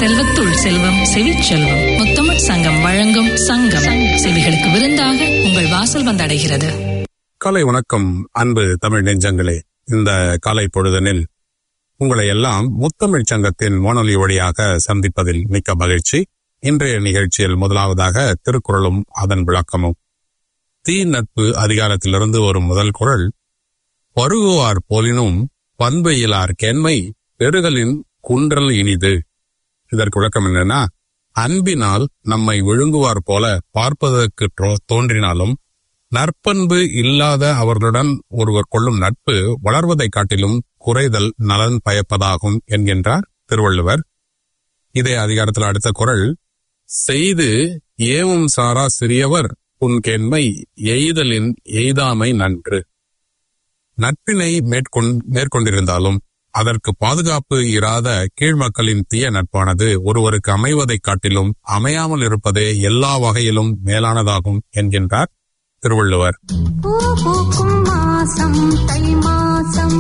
செல்வத்துள் செல்வம் செவிச்செல்வம் முத்தமிழ் சங்கம் வழங்கும் சங்கம் செவிகளுக்கு விருந்தாக உங்கள் வாசல் வந்தடைகிறது காலை வணக்கம் அன்பு தமிழ் நெஞ்சங்களே இந்த காலை பொழுதனில் உங்களை எல்லாம் முத்தமிழ் சங்கத்தின் வானொலி வழியாக சந்திப்பதில் மிக்க மகிழ்ச்சி இன்றைய நிகழ்ச்சியில் முதலாவதாக திருக்குறளும் அதன் விளக்கமும் தீ நட்பு அதிகாரத்திலிருந்து ஒரு முதல் குரல் பருகுவார் போலினும் பண்பையிலார் கேண்மை பெருகலின் குன்றல் இனிது இதற்கு விளக்கம் என்னன்னா அன்பினால் நம்மை விழுங்குவார் போல பார்ப்பதற்கு தோ- தோன்றினாலும் நற்பண்பு இல்லாத அவர்களுடன் ஒருவர் கொள்ளும் நட்பு வளர்வதைக் காட்டிலும் குறைதல் நலன் பயப்பதாகும் என்கின்றார் திருவள்ளுவர் இதே அதிகாரத்தில் அடுத்த குரல் செய்து ஏவும் சாரா சிறியவர் புன்கென்மை எய்தலின் எய்தாமை நன்று நட்பினை மேற்கொண் மேற்கொண்டிருந்தாலும் அதற்கு பாதுகாப்பு இராத கீழ்மக்களின் தீய நட்பானது ஒருவருக்கு அமைவதைக் காட்டிலும் அமையாமல் இருப்பதே எல்லா வகையிலும் மேலானதாகும் என்கின்றார் திருவள்ளுவர் பூ பூக்கும் மாசம் தை மாசம்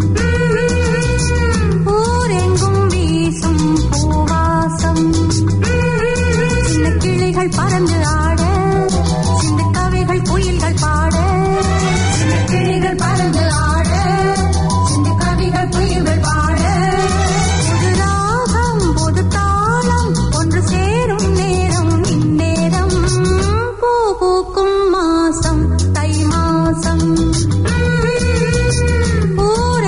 ஊரெங்கும் வீசும் பூவாசம் சின்ன கிளிகள் பறந்து ஆட சின்ன கவிகள் குயில்கள் பாட சின்ன கிளிகள் பறந்து ஆட சின்ன கவிகள் குயில்கள் பாட புது ராகம் புது தாளம் ஒன்று சேரும் நேரம் இந்நேரம் பூ பூக்கும் மாசம் தை மாசம் ஊர்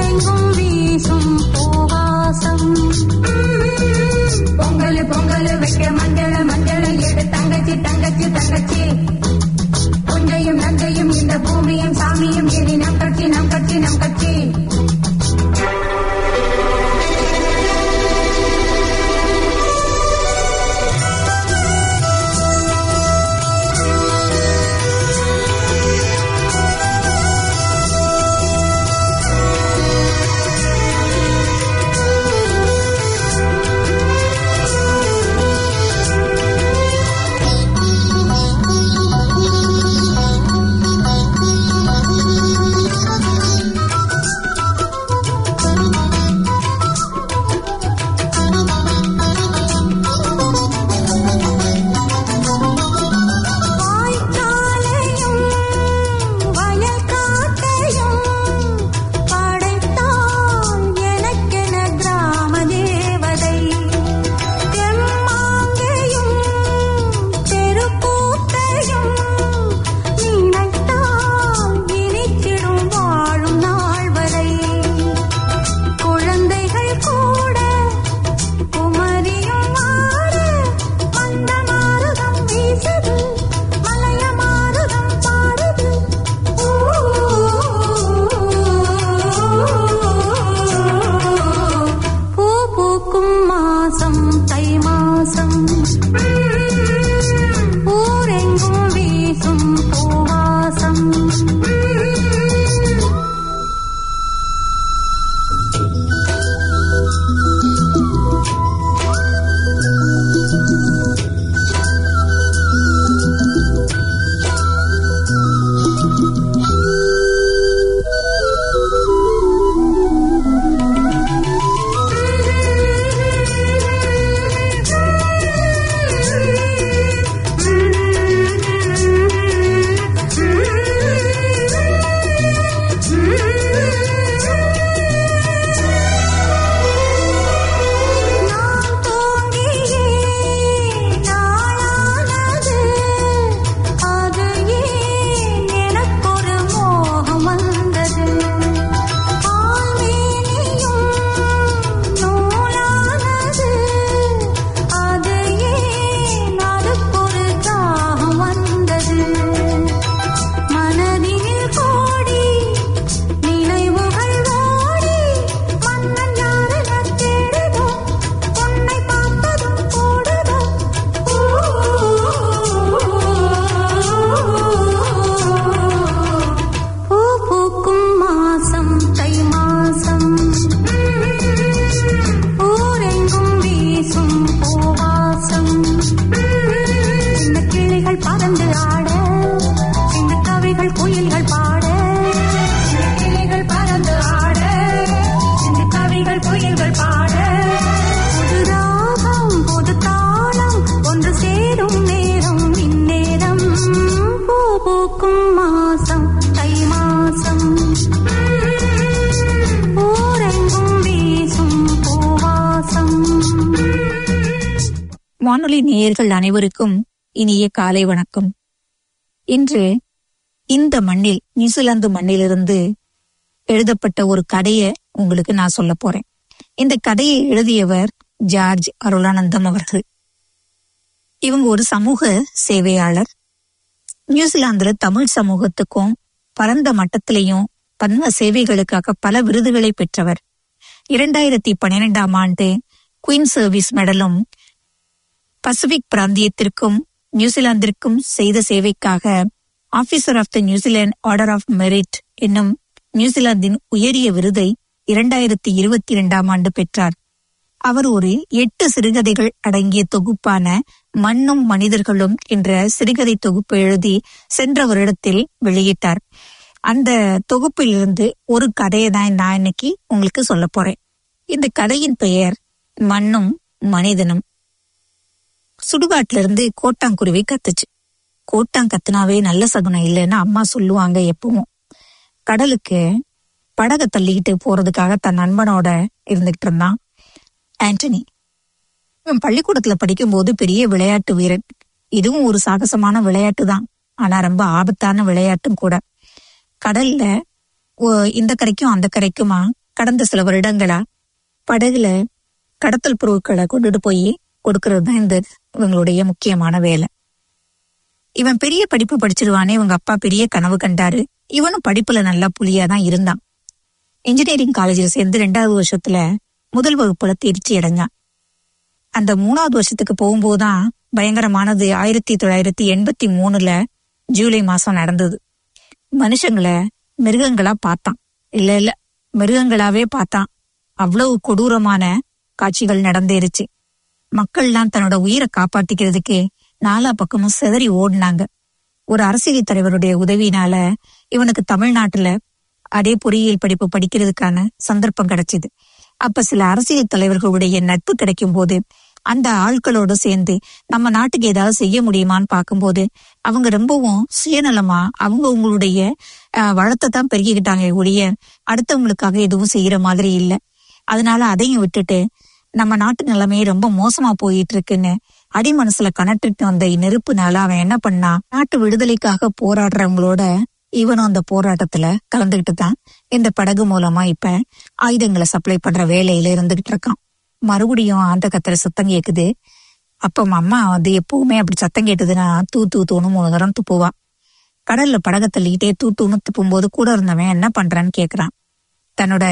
வானொலி நேயர்கள் அனைவருக்கும் இனிய காலை வணக்கம் இன்று இந்த மண்ணில் நியூசிலாந்து மண்ணிலிருந்து எழுதப்பட்ட ஒரு கதையை உங்களுக்கு நான் சொல்ல போறேன் இந்த கதையை எழுதியவர் ஜார்ஜ் அருளானந்தம் அவர்கள் இவங்க ஒரு சமூக சேவையாளர் நியூசிலாந்துல தமிழ் சமூகத்துக்கும் பரந்த மட்டத்திலையும் பன்ம சேவைகளுக்காக பல விருதுகளை பெற்றவர் இரண்டாயிரத்தி பன்னிரெண்டாம் ஆண்டு குயின் சர்வீஸ் மெடலும் பசிபிக் பிராந்தியத்திற்கும் நியூசிலாந்திற்கும் செய்த சேவைக்காக officer of the New Zealand order of merit என்னும் நியூசிலாந்தின் உயரிய விருதை இரண்டாயிரத்தி இருபத்தி இரண்டாம் ஆண்டு பெற்றார் அவர் ஒரு எட்டு சிறுகதைகள் அடங்கிய தொகுப்பான மண்ணும் மனிதர்களும் என்ற சிறுகதை தொகுப்பு எழுதி சென்ற வருடத்தில் வெளியிட்டார் அந்த தொகுப்பிலிருந்து ஒரு கதையை தான் நான் இன்னைக்கு உங்களுக்கு சொல்ல போறேன் இந்த கதையின் பெயர் மண்ணும் மனிதனும் சுடுகாட்டுல இருந்து கோட்டாங்குருவி கத்துச்சு கோட்டாங் கத்துனாவே நல்ல சகுனம் இல்லைன்னு அம்மா சொல்லுவாங்க எப்பவும் கடலுக்கு படகை தள்ளிக்கிட்டு போறதுக்காக தன் நண்பனோட இருந்துகிட்டு இருந்தான் ஆண்டனி இவன் பள்ளிக்கூடத்துல படிக்கும்போது பெரிய விளையாட்டு வீரன் இதுவும் ஒரு சாகசமான விளையாட்டு தான் ஆனா ரொம்ப ஆபத்தான விளையாட்டும் கூட கடல்ல ஓ- இந்த கரைக்கும் அந்த கரைக்குமா கடந்த சில வருடங்களா படகுல கடத்தல் பொருட்களை கொண்டுட்டு போய் கொடுக்கறது தான் இந்த இவங்களுடைய முக்கியமான வேலை இவன் பெரிய படிப்பு படிச்சிருவானே இவங்க அப்பா பெரிய கனவு கண்டாரு இவனும் படிப்புல நல்லா புலியா தான் இருந்தான் இன்ஜினியரிங் காலேஜில் சேர்ந்து ரெண்டாவது வருஷத்துல முதல் வகுப்புல தேர்ச்சி அடைஞ்சான் அந்த மூணாவது வருஷத்துக்கு போகும்போதுதான் பயங்கரமானது ஆயிரத்தி தொள்ளாயிரத்தி எண்பத்தி மூணுல ஜூலை மாசம் நடந்தது மனுஷங்களை மிருகங்களா பார்த்தான் இல்ல இல்ல மிருகங்களாவே பார்த்தான் அவ்வளவு கொடூரமான காட்சிகள் நடந்தேருச்சு மக்கள்லாம் தன்னோட உயிரை காப்பாத்திக்கிறதுக்கு நாலா பக்கமும் சிதறி ஓடினாங்க ஒரு அரசியல் தலைவருடைய உதவியினால இவனுக்கு தமிழ்நாட்டுல அதே பொறியியல் படிப்பு படிக்கிறதுக்கான சந்தர்ப்பம் கிடைச்சது அப்ப சில அரசியல் தலைவர்களுடைய நட்பு கிடைக்கும் போது அந்த ஆட்களோட சேர்ந்து நம்ம நாட்டுக்கு ஏதாவது செய்ய முடியுமான்னு பார்க்கும்போது அவங்க ரொம்பவும் சுயநலமா அவங்க உங்களுடைய அஹ், வளத்தை தான் பெருக்கிக்கிட்டாங்க ஒழிய அடுத்தவங்களுக்காக எதுவும் செய்யற மாதிரி இல்ல அதனால அதையும் விட்டுட்டு நம்ம நாட்டு நிலைமையே ரொம்ப மோசமா போயிட்டு இருக்குன்னு அடி மனசுல கனட்டுட்டு வந்த நெருப்புனால அவன் என்ன பண்ணா நாட்டு விடுதலைக்காக போராடுறவங்களோட இவனும் அந்த போராட்டத்துல கலந்துகிட்டு தான் இந்த படகு மூலமா இப்ப ஆயுதங்களை சப்ளை பண்ற வேலையில இருந்துகிட்டு இருக்கான் மறுபடியும் அந்த கத்துற சத்தம் கேக்குது அப்ப அம்மா வந்து எப்பவுமே அப்படி சத்தம் கேட்டதுன்னா தூ தூ தூணு மூணு தரம் துப்புவா கடல்ல படகை தள்ளிக்கிட்டே தூ தூணு துப்பும்போது கூட இருந்தவன் என்ன பண்றான்னு கேக்குறான் தன்னோட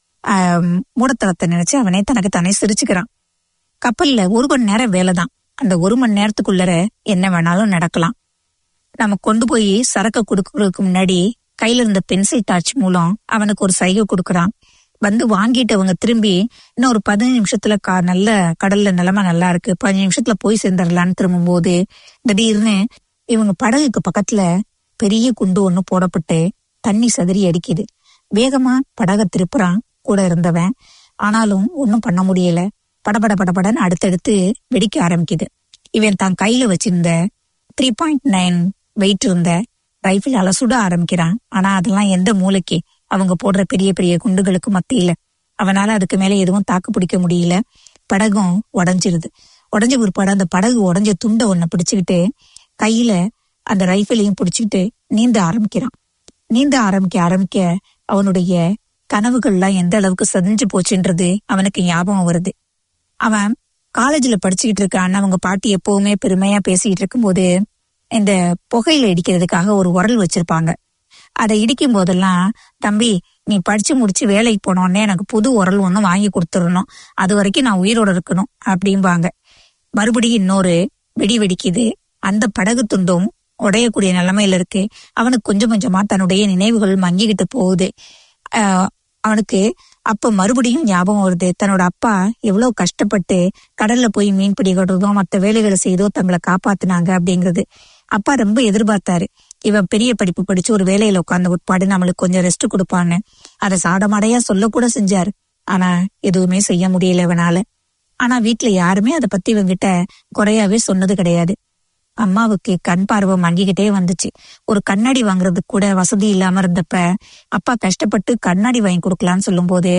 ஆஹ், மூடத்தனத்தை நினைச்சு அவனே தனக்கு தானே சிரிச்சுக்கிறான் கப்பல்ல ஒரு மணி நேரம் வேலைதான் அந்த ஒரு மணி நேரத்துக்குள்ளர என்ன வேணாலும் நடக்கலாம் நம்ம கொண்டு போய் சரக்கு கொடுக்கறதுக்கு முன்னாடி கையில இருந்த பென்சில் டார்ச் மூலம் அவனுக்கு ஒரு சைகை கொடுக்கறான் வந்து வாங்கிட்டு அவங்க திரும்பி இன்னும் ஒரு பதினஞ்சு நிமிஷத்துல கா நல்ல கடல்ல நிலைமை நல்லா இருக்கு பதினஞ்சு நிமிஷத்துல போய் சேர்ந்துடலான்னு திரும்பும்போது திடீர்னு இவங்க படகுக்கு பக்கத்துல பெரிய குண்டு ஒண்ணு போடப்பட்டு தண்ணி சதுரி அடிக்குது வேகமா படகை திருப்புறான் கூட இருந்தவன் ஆனாலும் ஒன்னும் பண்ண முடியல படபட படபடன்னு அடுத்தடுத்து வெடிக்க ஆரம்பிக்குது இவன் தான் கையில வச்சிருந்த த்ரீ பாயிண்ட் நைன் வெயிட் இருந்த ரைஃபிளால சுட ஆரம்பிக்கிறான் ஆனா அதெல்லாம் எந்த மூளைக்கு அவங்க போடுற பெரிய பெரிய குண்டுகளுக்கு மத்தியில அவனால அதுக்கு மேல எதுவும் தாக்கு பிடிக்க முடியல படகும் உடஞ்சிருது உடஞ்ச பிற்பாடு அந்த படகு உடஞ்ச துண்டை ஒன்ன பிடிச்சுக்கிட்டு கையில அந்த ரைஃபிளையும் பிடிச்சுக்கிட்டு நீந்த ஆரம்பிக்கிறான் நீந்த ஆரம்பிக்க ஆரம்பிக்க அவனுடைய கனவுகள்லாம் எந்த அளவுக்கு சதிஞ்சு போச்சுன்றது அவனுக்கு ஞாபகம் வருது அவன் காலேஜ்ல படிச்சுக்கிட்டு இருக்கான்னு அவங்க பாட்டி எப்பவுமே பெருமையா பேசிக்கிட்டு இருக்கும்போது இந்த புகையில இடிக்கிறதுக்காக ஒரு உரல் வச்சிருப்பாங்க அதை இடிக்கும் போதெல்லாம் தம்பி நீ படிச்சு முடிச்சு வேலைக்கு போனோடனே எனக்கு புது உரல் ஒண்ணு வாங்கி கொடுத்துடணும் அது வரைக்கும் நான் உயிரோட இருக்கணும் அப்படிம்பாங்க மறுபடியும் இன்னொரு வெடி வெடிக்குது அந்த படகு துண்டும் உடையக்கூடிய நிலைமையில இருக்கு அவனுக்கு கொஞ்சம் கொஞ்சமா தன்னுடைய நினைவுகள் மங்கிக்கிட்டு போகுது ஆஹ் அவனுக்கு அப்ப மறுபடியும் ஞாபகம் வருது தன்னோட அப்பா எவ்வளவு கஷ்டப்பட்டு கடல்ல போய் மீன் பிடிக்கிறதோ மத்த வேலைகளை செய்தோ தங்களை காப்பாத்துனாங்க அப்படிங்கிறது அப்பா ரொம்ப எதிர்பார்த்தாரு இவன் பெரிய படிப்பு படிச்சு ஒரு வேலையில உட்கார்ந்த உட்பாடு நம்மளுக்கு கொஞ்சம் ரெஸ்ட் கொடுப்பான்னு அதை சாடமாடையா சொல்லக்கூட செஞ்சாரு ஆனா எதுவுமே செய்ய முடியல இவனால ஆனா வீட்ல யாருமே அதை பத்தி இவங்கிட்ட குறையாவே சொன்னது கிடையாது அம்மாவுக்கு கண் பார்வை மங்கிக்கிட்டே வந்துச்சு ஒரு கண்ணாடி வாங்குறதுக்கு கூட வசதி இல்லாம இருந்தப்ப அப்பா கஷ்டப்பட்டு கண்ணாடி வாங்கி கொடுக்கலான்னு சொல்லும்போது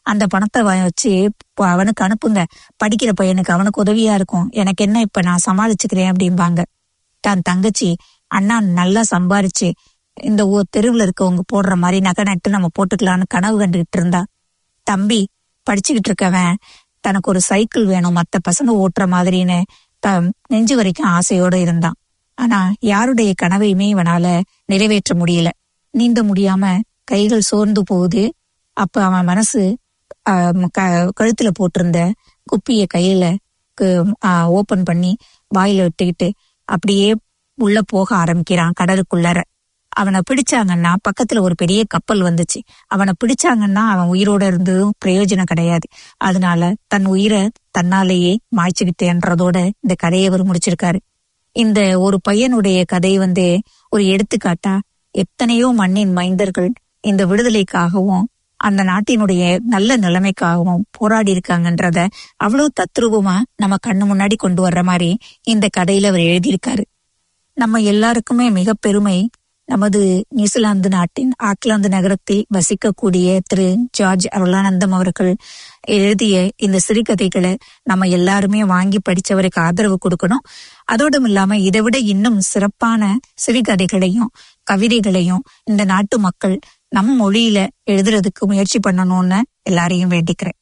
அந்த பணத்தை வ- வச்சு ப- அவனுக்கு அனுப்புங்க படிக்கிற பையனுக்கு அவனுக்கு உதவியா இருக்கும் எனக்கு என்ன இப்ப நான் சமாளிச்சுக்கிறேன் அப்படிம்பாங்க தான் தங்கச்சி அண்ணா நல்லா சம்பாரிச்சு இந்த ஊர் தெருவுல இருக்கவங்க போடுற மாதிரி நகை நட்டு நம்ம போட்டுக்கலாம்னு கனவு கண்டுகிட்டு இருந்தா தம்பி படிச்சுக்கிட்டு இருக்கவன் தனக்கு ஒரு சைக்கிள் வேணும் மத்த பசங்க ஓட்டுற மாதிரின்னு த நெஞ்சு வரைக்கும் ஆசையோட இருந்தான் ஆனா யாருடைய கனவையுமே இவனால நிறைவேற்ற முடியல நீந்த முடியாம கைகள் சோர்ந்து போகுது அப்ப அவன் மனசு ஆஹ், க- கழுத்துல போட்டிருந்த குப்பிய கையில ஓபன் பண்ணி வாயில விட்டுக்கிட்டு அப்படியே உள்ள போக ஆரம்பிக்கிறான் கடலுக்குள்ளார அவனை பிடிச்சாங்கன்னா பக்கத்துல ஒரு பெரிய கப்பல் வந்துச்சு அவனை பிடிச்சாங்கன்னா அவன் உயிரோட இருந்ததும் பிரயோஜனம் கிடையாது அதனால தன் உயிரை தன்னாலேயே மாய்ச்சுக்கிட்டேன்றதோட இந்த கதையை அவர் முடிச்சிருக்காரு இந்த ஒரு பையனுடைய கதை வந்து ஒரு எடுத்துக்காட்டா எத்தனையோ மண்ணின் மைந்தர்கள் இந்த விடுதலைக்காகவும் அந்த நாட்டினுடைய நல்ல நிலைமைக்காகவும் போராடி இருக்காங்கன்றத அவ்வளவு தத்ரூபமா நம்ம கண்ணு முன்னாடி கொண்டு வர்ற மாதிரி இந்த கதையில அவர் எழுதியிருக்காரு நம்ம எல்லாருக்குமே மிக பெருமை நமது நியூசிலாந்து நாட்டின் ஆக்லாந்து நகரத்தில் வசிக்கக்கூடிய திரு ஜார்ஜ் அருளானந்தம் அவர்கள் எழுதிய இந்த சிறுகதைகளை நம்ம எல்லாருமே வாங்கி படிச்சவருக்கு ஆதரவு கொடுக்கணும் அதோடும் இல்லாம இதை விட இன்னும் சிறப்பான சிறுகதைகளையும் கவிதைகளையும் இந்த நாட்டு மக்கள் நம் மொழியில எழுதுறதுக்கு முயற்சி பண்ணணும்னு எல்லாரையும் வேண்டிக்கிறேன்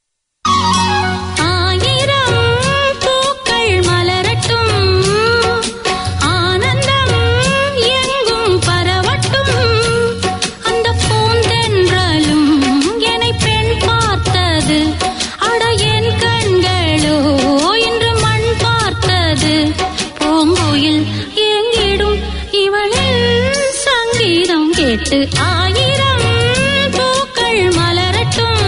ஆயிரம் பூக்கள் மலரட்டும் ஆனந்தம் எங்கும் பரவட்டும் அந்த பூந்தென்றலும் என்னை பெண் பார்த்தது அட என் கண்களோ இன்று மண் பார்த்தது பூங்கோயில் எங்கிடும் இவளில் சங்கீதம் கேட்டு ஆயிரம் பூக்கள் மலரட்டும்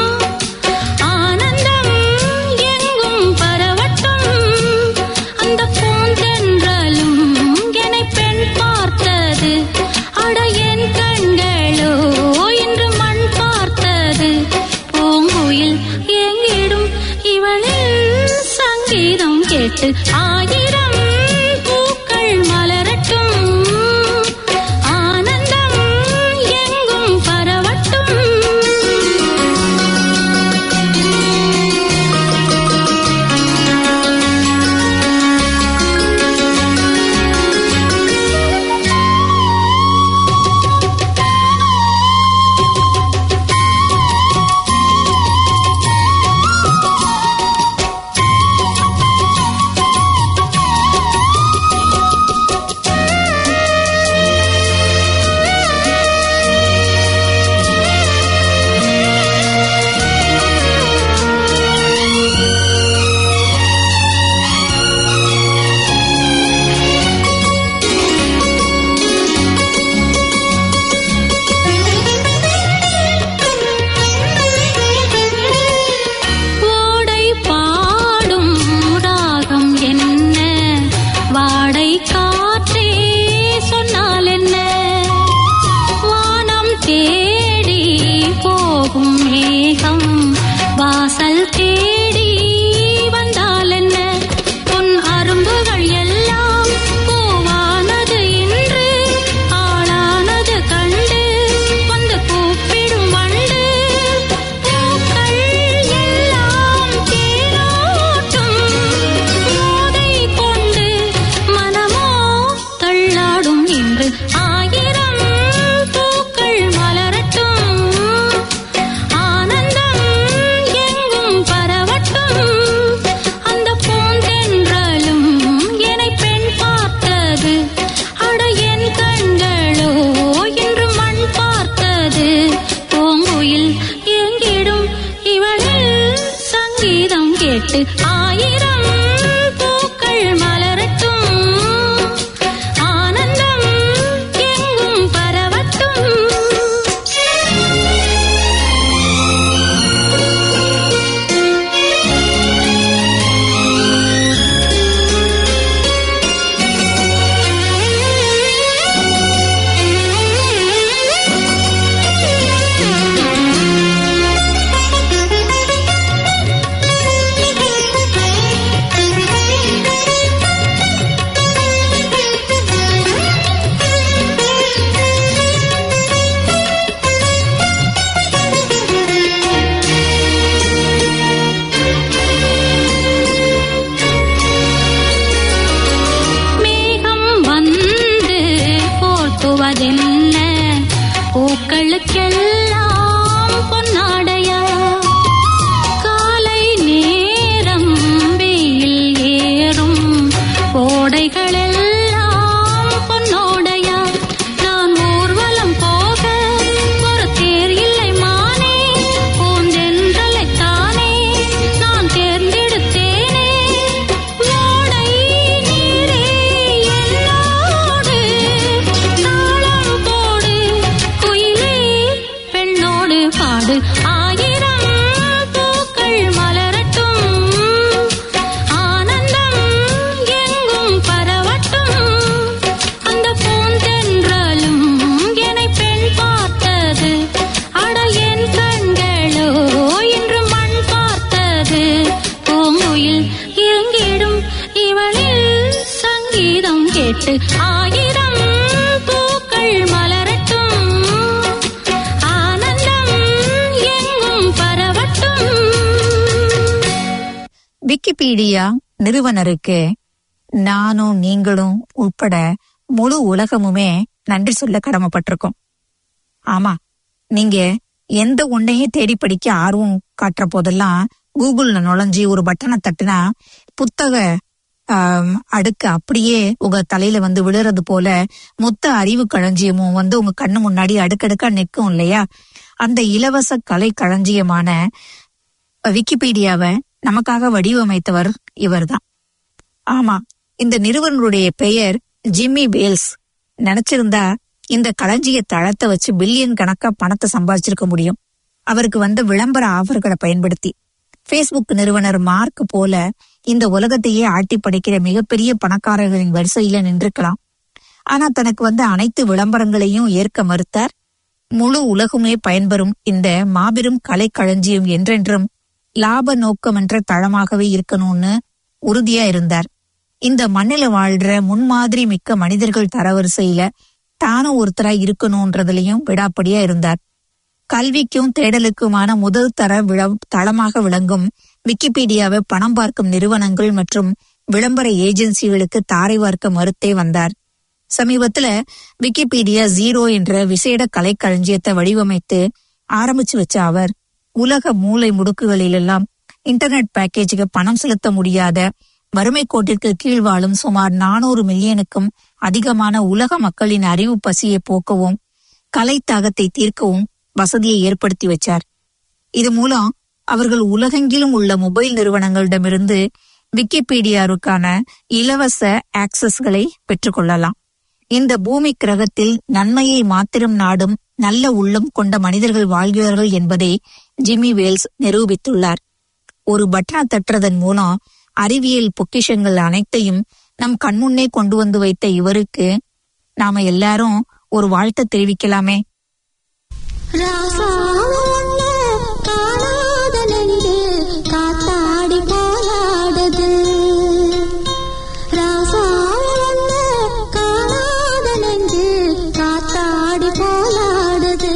ஆனந்தம் எங்கும் பரவட்டும் அந்த பூந்தென்றலும் என்னை பெண் பார்த்தது அட என் கண்களோ இன்று மண் பார்த்தது பூங்குயில் எங்கிடும் இவளில் சங்கீதம் கேட்டு ஆயிரம் பூக்கள் மலரட்டும் ஆனந்தம் எங்கும் பரவட்டும் ஓடை பாடும் ராகம் என்ன வாடை காற்றே சொன்னால் என்ன வானம் தேடி போகும் மேகம் வாசல் தேடி வந்தால் என்ன பொன் அரும்புகள் எல்லாம் பூவானது இன்று ஆளானது கண்டு வந்து கூப்பிடும் வண்டு பூக்கள் எல்லாம் தேரோட்டும் மோதை கொண்டு மனமோ தள்ளாடும் இன்று ஆயிரம் பூக்கள் மலரட்டும் ஆனந்தம் எங்கும் பரவட்டும் அந்த பூந்தென்றலும் என்னை பெண் பார்த்தது அட என் கண்களோ இன்று மண் பார்த்தது பூங்குயில் எங்கிடும் இவளில் சங்கீதம் கேட்டு ஆயிரம் பூக்கள் மலரட்டும் ஆனந்தம் எங்கும் பரவட்டும் எல்லாம் பொன்னாடையா காலை நேரம் வெயில் ஏறும் கோடைகளெல்லாம் பொன்னோடையா நான் ஊர்வலம் போக ஒரு தேர் இல்லை மானே பூந்தென்றலைத்தானே நான் தேர்ந்தெடுத்தேனே ஓடை நீரே என்னோடு தாளம் போடு குயிலே பெண்ணோடு பாடு ஆயிரம் பூக்கள் மலரட்டும் ஆனந்தம் எங்கும் பரவட்டும் அந்த பூந்தென்றலும் என்னை பெண் பார்த்தது அட என் கண்களோ இன்று மண் பார்த்தது பூங்குயில் எங்கிடும் இவளில் சங்கீதம் கேட்டு ஆயிரம் பூக்கள் மலரட்டும் ஆனந்தம் எங்கும் பரவட்டும் விக்கிபீடியா நிறுவனருக்கு நானும் நீங்களும் உட்பட முழு உலகமுமே நன்றி சொல்ல கடமைப்பட்டிருக்கோம் ஆமா நீங்க எந்த ஒன்னையும் தேடி படிக்க ஆர்வம் காட்டுற போதெல்லாம் கூகுள்ல நுழைஞ்சி ஒரு பட்டனை தட்டுனா புத்தக ஆம், அடுக்கு அப்படியே உங்க தலையில வந்து விழுறது போல மொத்த அறிவு களஞ்சியமும் வந்து உங்க கண்ணு முன்னாடி அடுக்கடுக்கா நிற்கும் இல்லையா அந்த இலவச கலை களஞ்சியமான விக்கிபீடியாவை நமக்காக வடிவமைத்தவர் இவர்தான் ஆமா இந்த நிறுவனருடைய பெயர் ஜிம்மி வேல்ஸ் நினைச்சிருந்தா இந்த களஞ்சிய தளத்தை வச்சு பில்லியன் கணக்கா பணத்தை சம்பாதிச்சிருக்க முடியும் அவருக்கு வந்த விளம்பர ஆஃபர்களை பயன்படுத்தி ஃபேஸ்புக் நிறுவனர் மார்க் போல இந்த உலகத்தையே ஆட்டி படைக்கிற மிகப்பெரிய பணக்காரர்களின் வரிசையில நின்றுக்கலாம் ஆனா தனக்கு வந்த அனைத்து விளம்பரங்களையும் ஏற்க மறுத்தார் முழு உலகுமே பயன்பெறும் இந்த மாபெரும் கலை களஞ்சியம் என்றென்றும் லாப நோக்கமற்ற தளமாகவே இருக்கணும்னு உறுதியா இருந்தார் இந்த மண்ணில வாழ்ற முன்மாதிரி மிக்க மனிதர்கள் தரவரிசையில தானும் ஒருத்தரா இருக்கணும்ன்றதுலயும் விடாப்படியா இருந்தார் கல்விக்கும் தேடலுக்குமான முதல் தர விள தளமாக விளங்கும் விக்கிபீடியாவை பணம் பார்க்கும் நிறுவனங்கள் மற்றும் விளம்பர ஏஜென்சிகளுக்கு தாரை வார்க்க மறுத்தே வந்தார் சமீபத்துல விக்கிபீடியா ஜீரோ என்ற விசேட கலைக்களஞ்சியத்தை வடிவமைத்து ஆரம்பிச்சு வச்ச அவர் உலக மூலை முடுக்குகளிலெல்லாம் இன்டர்நெட் பேக்கேஜுக்கு பணம் செலுத்த முடியாத வறுமை கோட்டிற்கு கீழ் வாழும் சுமார் நானூறு மில்லியனுக்கும் அதிகமான உலக மக்களின் அறிவு பசியை போக்கவும் கலை தாகத்தை தீர்க்கவும் வசதியை ஏற்படுத்தி வச்சார் இது மூலம் அவர்கள் உலகெங்கிலும் உள்ள மொபைல் நிறுவனங்களிடமிருந்து விக்கிபீடியாவுக்கான இலவச ஆக்சஸ்களை பெற்றுக்கொள்ளலாம் இந்த பூமி கிரகத்தில் நன்மையை மாத்திரம் நாடும் நல்ல உள்ளம் கொண்ட மனிதர்கள் வாழ்கிறார்கள் என்பதை ஜிம்மி வேல்ஸ் நிரூபித்துள்ளார் ஒரு பட்டனை தட்டுறதன் மூலம் அறிவியல் பொக்கிஷங்கள் அனைத்தையும் நம் கண்முன்னே கொண்டு வந்து வைத்த இவருக்கு நாம எல்லாரும் ஒரு வாழ்த்து தெரிவிக்கலாமே ராசாவுன்ன காணாத நெஞ்சு காத்தாடி போராடுது ராசாவுன்ன காணாத நெஞ்சு காத்தாடி போராடுது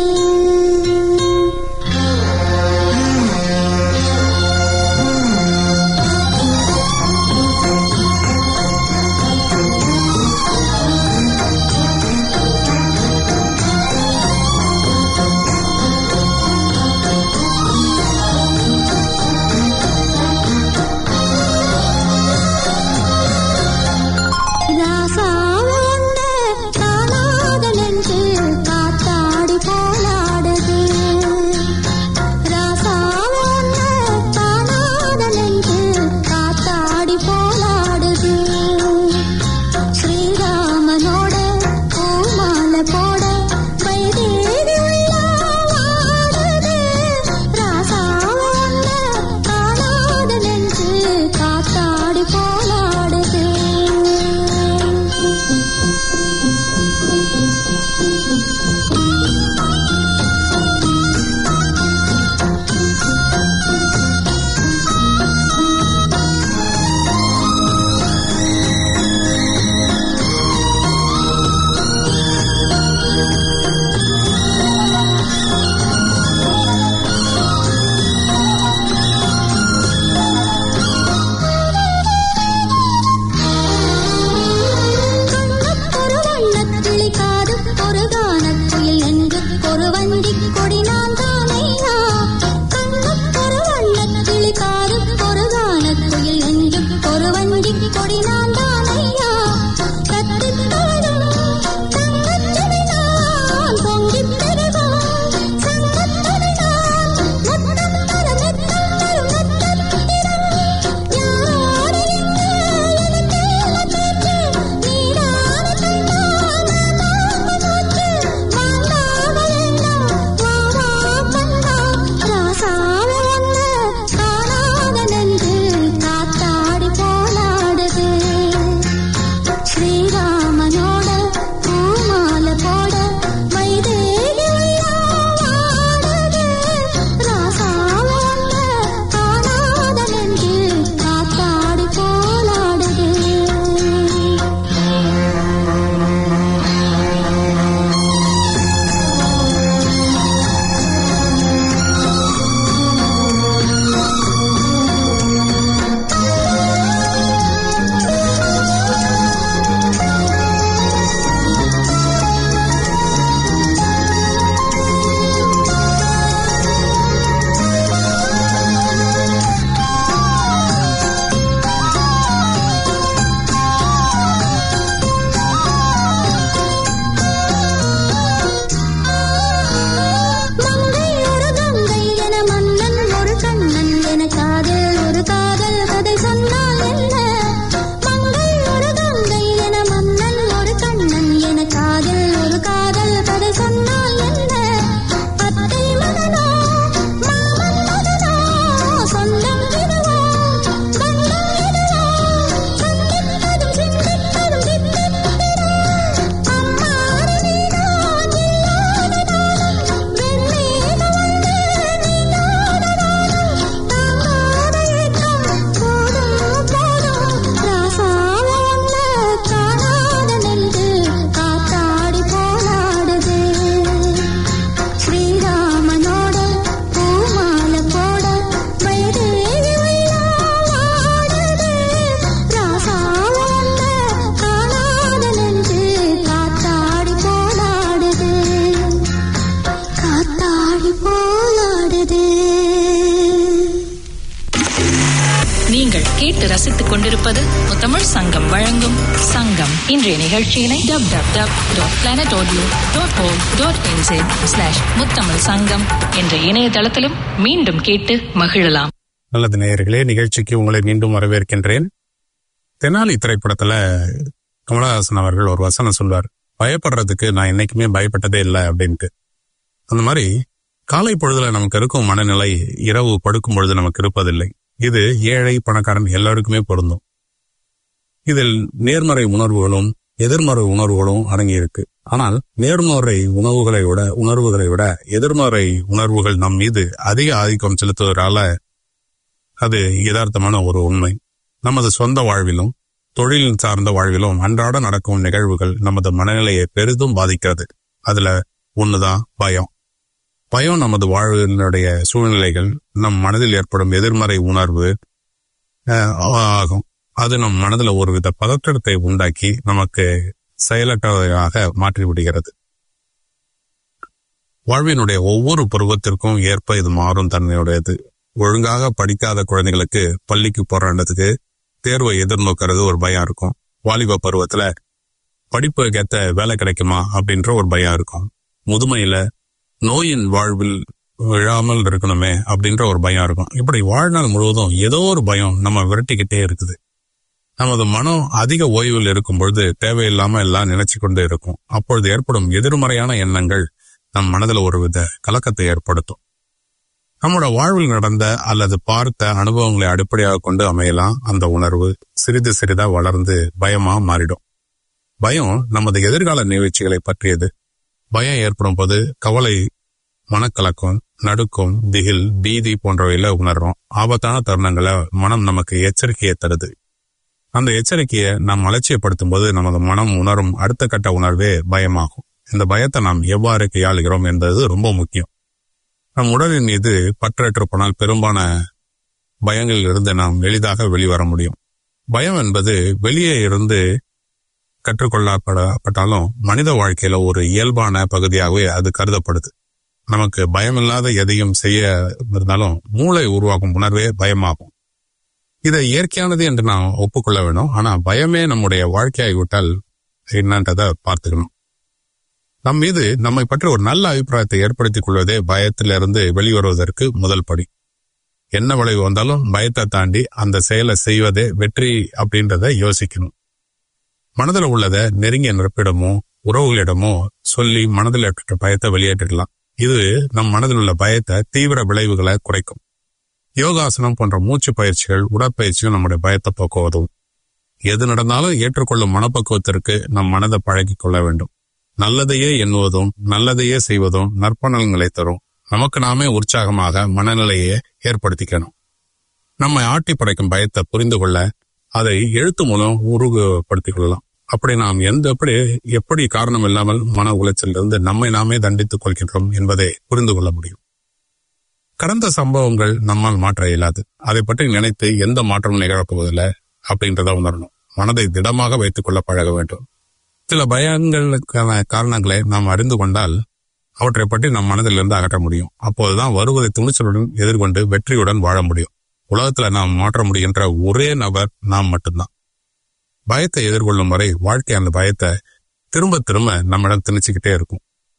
ரசித்துக் கொண்டிருப்பது முத்தமிழ் சங்கம் வழங்கும் சங்கம் இன்றைய நிகழ்ச்சியினை W W W dot planet audio dot com dot NZ slash Muthamizh Sangam என்ற இணையதளத்திலும் மீண்டும் கேட்டு மகிழலாம் நல்லது நேயர்களே நிகழ்ச்சிக்கு உங்களை மீண்டும் வரவேற்கின்றேன் தெனாலி திரைப்படத்துல கமலஹாசன் அவர்கள் ஒரு வசனம் சொல்வார் பயப்படுறதுக்கு நான் என்னைக்குமே பயப்பட்டதே இல்லை அப்படின்ட்டு அந்த மாதிரி காலை பொழுதுல நமக்கு இருக்கும் மனநிலை இரவு படுக்கும் பொழுது நமக்கு இருப்பதில்லை இது ஏழை பணக்காரன் எல்லாருக்குமே பொருந்தும் இதில் நேர்மறை உணர்வுகளும் எதிர்மறை உணர்வுகளும் அடங்கி இருக்கு ஆனால் நேர்மறை உணர்வுகளை விட உணர்வுகளை விட எதிர்மறை உணர்வுகள் நம் மீது அதிக ஆதிக்கம் செலுத்துவதால அது யதார்த்தமான ஒரு உண்மை நமது சொந்த வாழ்விலும் தொழில் சார்ந்த வாழ்விலும் அன்றாட நடக்கும் நிகழ்வுகள் நமது மனநிலையை பெரிதும் பாதிக்கிறது அதுல ஒண்ணுதான் பயம் பயம் நமது வாழ்வினுடைய சூழ்நிலைகள் நம் மனதில் ஏற்படும் எதிர்மறை உணர்வு அஹ், ஆகும் அது நம் மனதில் ஒருவித பதற்றத்தை உண்டாக்கி நமக்கு செயலற்றவையாக மாற்றி விடுகிறது வாழ்வினுடைய ஒவ்வொரு பருவத்திற்கும் ஏற்ப இது மாறும் தன்மையுடையது ஒழுங்காக படிக்காத குழந்தைகளுக்கு பள்ளிக்கு போராண்டதுக்கு தேர்வை எதிர்நோக்கிறது ஒரு பயம் இருக்கும் வாலிப பருவத்துல படிப்புக்கு ஏத்த வேலை கிடைக்குமா அப்படின்ற ஒரு பயம் இருக்கும் முதுமையில நோயின் வாழ்வில் விழாமல் இருக்கணுமே அப்படின்ற ஒரு பயம் இருக்கும் இப்படி வாழ்நாள் முழுவதும் ஏதோ ஒரு பயம் நம்ம விரட்டிக்கிட்டே இருக்குது நமது மனம் அதிக ஓய்வில் இருக்கும் பொழுது தேவையில்லாம எல்லாம் நினைச்சு கொண்டு இருக்கும் அப்பொழுது ஏற்படும் எதிர்மறையான எண்ணங்கள் நம் மனதில் ஒருவித கலக்கத்தை ஏற்படுத்தும் நம்மோட வாழ்வில் நடந்த அல்லது பார்த்த அனுபவங்களை அடிப்படையாக கொண்டு அமையலாம் அந்த உணர்வு சிறிது சிறிதா வளர்ந்து பயமா மாறிடும் பயம் நமது எதிர்கால நிகழ்ச்சிகளை பற்றியது பயம் ஏற்படும் போது கவலை மனக்கலக்கம் நடுக்கம் திகில் பீதி போன்றவையில உணர்றோம் ஆபத்தான தருணங்களை மனம் நமக்கு எச்சரிக்கையை தருது அந்த எச்சரிக்கையை நாம் அலட்சியப்படுத்தும் போது நமது மனம் உணரும் அடுத்த கட்ட உணர்வே பயமாகும் இந்த பயத்தை நாம் எவ்வாறு கையாளுகிறோம் என்பது ரொம்ப முக்கியம் நம் உடலின் மீது பற்றற்று போனால் பெரும்பான பயங்களில் இருந்து நாம் எளிதாக வெளிவர முடியும் பயம் என்பது வெளியே இருந்து கற்றுக்கொள்ளப்பட்டாலும் மனித வாழ்க்கையில ஒரு இயல்பான பகுதியாகவே அது கருதப்படுது நமக்கு பயமில்லாத எதையும் செய்ய இருந்தாலும் மூளை உருவாக்கும் உணர்வே பயமாகும் இதை இயற்கையானது என்று நாம் ஒப்புக்கொள்ள வேணும் ஆனா பயமே நம்முடைய வாழ்க்கையாகிவிட்டால் என்னன்றதை பார்த்துக்கணும் நம் மீது நம்மை பற்றி ஒரு நல்ல அபிப்பிராயத்தை ஏற்படுத்திக் கொள்வதே பயத்திலிருந்து வெளிவருவதற்கு முதல் படி என்ன விளைவு வந்தாலும் பயத்தை தாண்டி அந்த செயலை செய்வதே வெற்றி அப்படின்றத யோசிக்கணும் மனதில் உள்ளதை நெருங்கிய நிரப்பிடமோ உறவுகளிடமோ சொல்லி மனதில் ஏற்பட்ட பயத்தை வெளியேற்றிடலாம் இது நம் மனதில் உள்ள பயத்தை தீவிர விளைவுகளை குறைக்கும் யோகாசனம் போன்ற மூச்சு பயிற்சிகள் உடற்பயிற்சிகள் நம்முடைய பயத்தை போக்க உதவும் எது நடந்தாலும் ஏற்றுக்கொள்ளும் மனப்பக்குவத்திற்கு நம் மனதை பழகிக் கொள்ள வேண்டும் நல்லதையே எண்ணுவதும் நல்லதையே செய்வதும் நற்பலன்களை தரும் நமக்கு நாமே உற்சாகமாக மனநிலையை ஏற்படுத்திக்கணும் நம்மை ஆட்டி படைக்கும் பயத்தை புரிந்து கொள்ள அதை எழுத்து மூலம் உருவப்படுத்திக் கொள்ளலாம் அப்படி நாம் எந்த எப்படி எப்படி காரணம் இல்லாமல் மன உளைச்சலிலிருந்து நம்மை நாமே தண்டித்துக் கொள்கின்றோம் என்பதை புரிந்து கொள்ள முடியும் கடந்த சம்பவங்கள் நம்மால் மாற்ற இயலாது அதை பற்றி நினைத்து எந்த மாற்றமும் நிகழப்போவதில்லை அப்படின்றத உணரணும் மனதை திடமாக வைத்துக் கொள்ள பழக வேண்டும் சில பயங்களுக்கான காரணங்களை நாம் அறிந்து கொண்டால் அவற்றை பற்றி நம் மனதிலிருந்து அகற்ற முடியும் அப்போதுதான் வருவதை துணிச்சலுடன் எதிர்கொண்டு வெற்றியுடன் வாழ முடியும் உலகத்துல நாம் மாற்ற முடிகின்ற ஒரே நபர் நாம் மட்டும்தான் பயத்தை எதிர்கொள்ளும் வரை வாழ்க்கை அந்த பயத்தை திரும்ப திரும்ப நம்மிடம் திணிச்சுக்கிட்டே இருக்கும்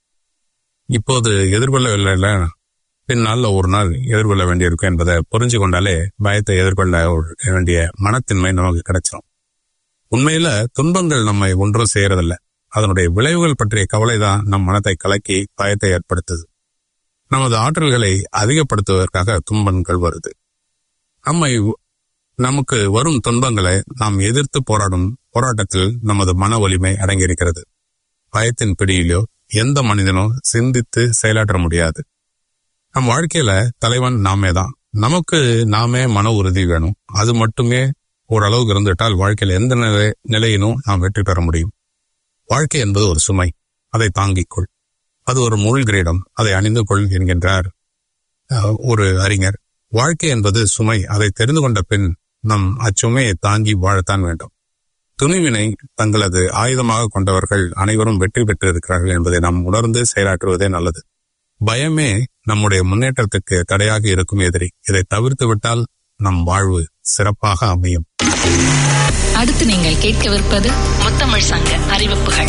இப்போது எதிர்கொள்ளவில்லை பின்னால ஒரு நாள் எதிர்கொள்ள வேண்டியிருக்கும் என்பதை புரிஞ்சு கொண்டாலே பயத்தை எதிர்கொள்ள வேண்டிய மனத்தின்மை நமக்கு கிடைச்சிடும் உண்மையில துன்பங்கள் நம்மை ஒன்றும் செய்யறதில்ல அதனுடைய விளைவுகள் பற்றிய கவலைதான் நம் மனத்தை கலக்கி பயத்தை ஏற்படுத்துது நமது ஆற்றல்களை அதிகப்படுத்துவதற்காக துன்பங்கள் வருது நம்மை நமக்கு வரும் துன்பங்களை நாம் எதிர்த்து போராடும் போராட்டத்தில் நமது மன வலிமை அடங்கியிருக்கிறது பயத்தின் பிடியிலோ எந்த மனிதனோ சிந்தித்து செயலாற்ற முடியாது நம் வாழ்க்கையில தலைவன் நாமே தான் நமக்கு நாமே மன உறுதி வேணும் அது மட்டுமே ஓரளவுக்கு இருந்துவிட்டால் வாழ்க்கையில் எந்த நிலை நிலையிலும் நாம் வெற்றி பெற முடியும் வாழ்க்கை என்பது ஒரு சுமை அதை தாங்கிக் கொள் அது ஒரு முள் கிரீடம் அதை அணிந்து கொள் என்கின்றார் அஹ், ஒரு அறிஞர் வாழ்க்கை என்பது சுமை அதை தெரிந்து கொண்ட பின் நம் அச்சுமையை தாங்கி வாழத்தான் வேண்டும் துணிவினை தங்களது ஆயுதமாக கொண்டவர்கள் அனைவரும் வெற்றி பெற்று இருக்கிறார்கள் என்பதை நாம் உணர்ந்து செயலாற்றுவதே நல்லது பயமே நம்முடைய முன்னேற்றத்துக்கு தடையாக இருக்கும் எதிரி இதை தவிர்த்து விட்டால் நம் வாழ்வு சிறப்பாக அமையும் அடுத்து நீங்கள் கேட்கவிருப்பது முத்தமிழ் சங்க அறிவிப்புகள்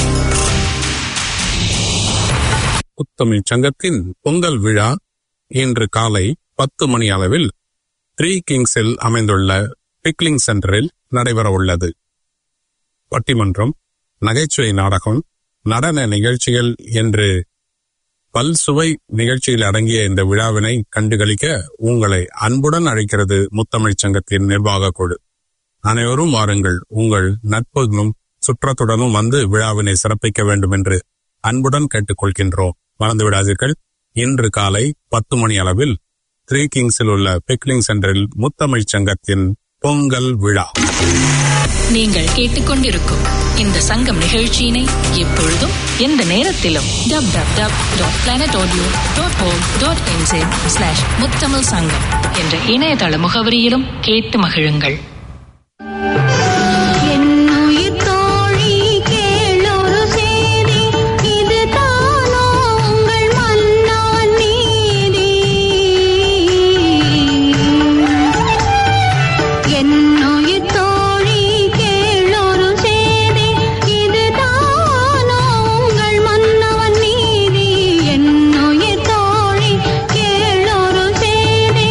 முத்தமிழ் சங்கத்தின் பொங்கல் விழா இன்று காலை பத்து மணி அளவில் த்ரீ கிங்ஸில் அமைந்துள்ள பிக்லிங் சென்டரில் நடைபெற உள்ளது பட்டிமன்றம் நகைச்சுவை நாடகம் நடன நிகழ்ச்சிகள் என்று பல்சுவை நிகழ்ச்சியில் அடங்கிய இந்த விழாவினை கண்டுகளிக்க உங்களை அன்புடன் அழைக்கிறது முத்தமிழ்ச் சங்கத்தின் நிர்வாக குழு அனைவரும் வாருங்கள் உங்கள் நட்புடனும் சுற்றத்துடனும் வந்து விழாவினை சிறப்பிக்க வேண்டும் என்று அன்புடன் கேட்டுக்கொள்கின்றோம் மறந்து விடாதீர்கள் இன்று காலை பத்து மணி அளவில் த்ரீ கிங்ஸில் உள்ள பிக்லிங் சென்டரில் முத்தமிழ்ச் சங்கத்தின் பொங்கல் விழா நீங்கள் கேட்டுக்கொண்டிருக்கும் இந்த சங்கம் நிகழ்ச்சியினை எப்பொழுதும் எந்த நேரத்திலும் W W W dot planet audio dot com dot NZ slash Muthamizh Sangam என்ற இணையதள முகவரியிலும் கேட்டு மகிழுங்கள் என்னுயிர் தோழி கேளொரு சேதி இது தானோ உங்கள் மன்னான் நீதி என்னுயிர் தோழி கேளொரு சேதி இது தானோ உங்கள் மன்னவன் நீதி என்னுயிர் தோழி கேளொரு சேதி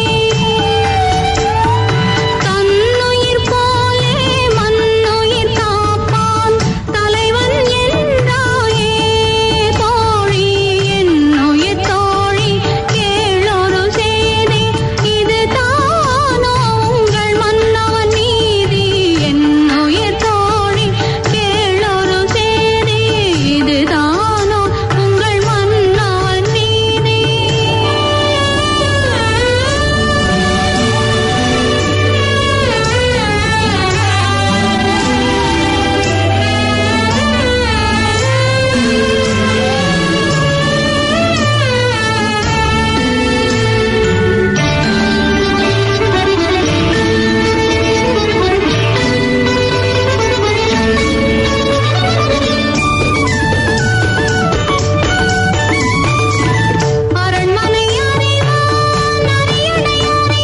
தன்னுயிர் போலே மண்ணுயிர் காப்பான் தலைவன் என்றாயே தோழி என்னுயிர் தோழி கேளொரு சேதி இது தானோ உங்கள் மன்னவன் நீதி என்னுயிர் தோழி கேளொரு சேதி இது தானோ உங்கள் மன்னவன் நீதி அரண்மனை அறிவான் அரியணை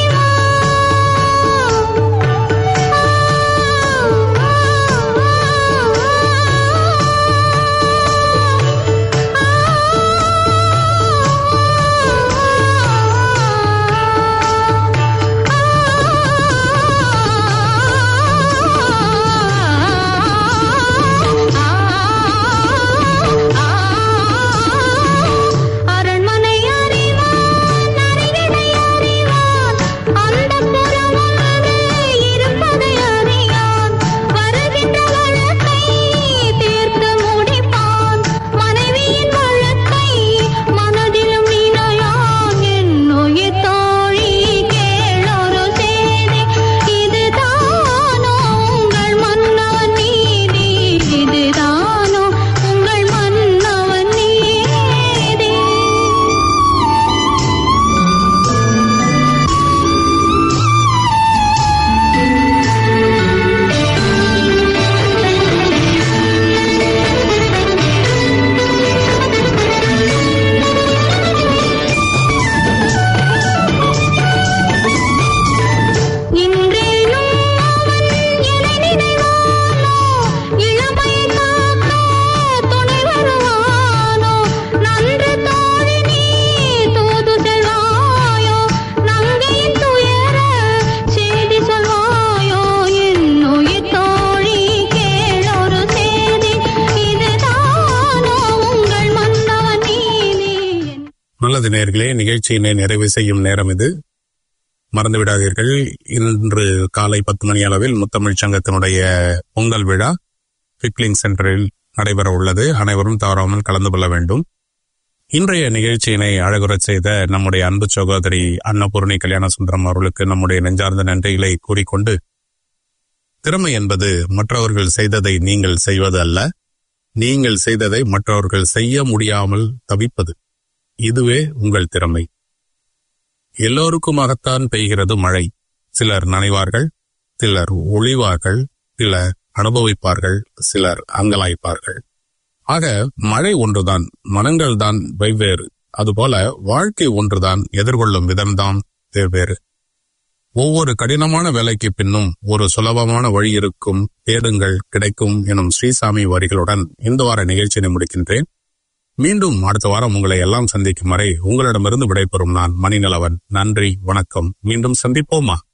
அரண்மனை அறிவான் அரியணை அறிவான் அந்த புறமொன்று இருப்பதை அறியான் வருகின்ற வழக்கை தீர்த்து முடிப்பான் மனைவியின் வழக்கை மனதிலும் நினையான் என்னுயிர் தோழி கேளொரு சேதி இதுதானோ உங்கள் மன்னவன் நீதி இதுதானோ உங்கள் மன்னவன் நீதி இன்றேனும் அவன் எனை நினைவானோ இளமை காக்க துணை வருவானோ நன்று தோழி நீ தூது செல்வாயோ நங்கையின் துயர செய்தி சொல்வாயோ என்னுயிர் தோழி கேளொரு செய்தி இதுதானோ உங்கள் மன்னவன் நீதி நல்லது நேர்களே நிகழ்ச்சியினை நிறைவு செய்யும் நேரம் இது மறந்து விடாதீர்கள் இன்று காலை பத்து மணி அளவில் முத்தமிழ் சங்கத்தினுடைய பொங்கல் விழா பிக்லிங் சென்டரில் நடைபெற உள்ளது அனைவரும் தவறாமல் கலந்து கொள்ள வேண்டும் இன்றைய நிகழ்ச்சியினை அழகுறச் செய்த நம்முடைய அன்பு சகோதரி அன்னபூர்ணி கல்யாண சுந்தரம் அவர்களுக்கு நம்முடைய நெஞ்சார்ந்த நன்றிகளை கூறிக்கொண்டு திறமை என்பது மற்றவர்கள் செய்ததை நீங்கள் செய்வது அல்ல நீங்கள் செய்ததை மற்றவர்கள் செய்ய முடியாமல் தவிப்பது இதுவே உங்கள் திறமை எல்லோருக்குமாகத்தான் பெய்கிறது மழை சிலர் நனைவார்கள் சிலர் ஒளிவார்கள் சிலர் அனுபவிப்பார்கள் சிலர் அங்கலாய்ப்பார்கள் ஆக மழை ஒன்றுதான் மனங்கள் தான் வெவ்வேறு அதுபோல வாழ்க்கை ஒன்றுதான் எதிர்கொள்ளும் விதம்தான் வெவ்வேறு ஒவ்வொரு கடினமான வேலைக்கு பின்னும் ஒரு சுலபமான வழி இருக்கும் தேடுங்கள் கிடைக்கும் எனும் ஸ்ரீசாமி வரிகளுடன் இந்த வார நிகழ்ச்சியை முடிக்கின்றேன் மீண்டும் அடுத்த வாரம் உங்களை எல்லாம் சந்திக்கும் வரை உங்களிடமிருந்து விடைபெறும் நான் மணிநலவன் நன்றி வணக்கம் மீண்டும் சந்திப்போமா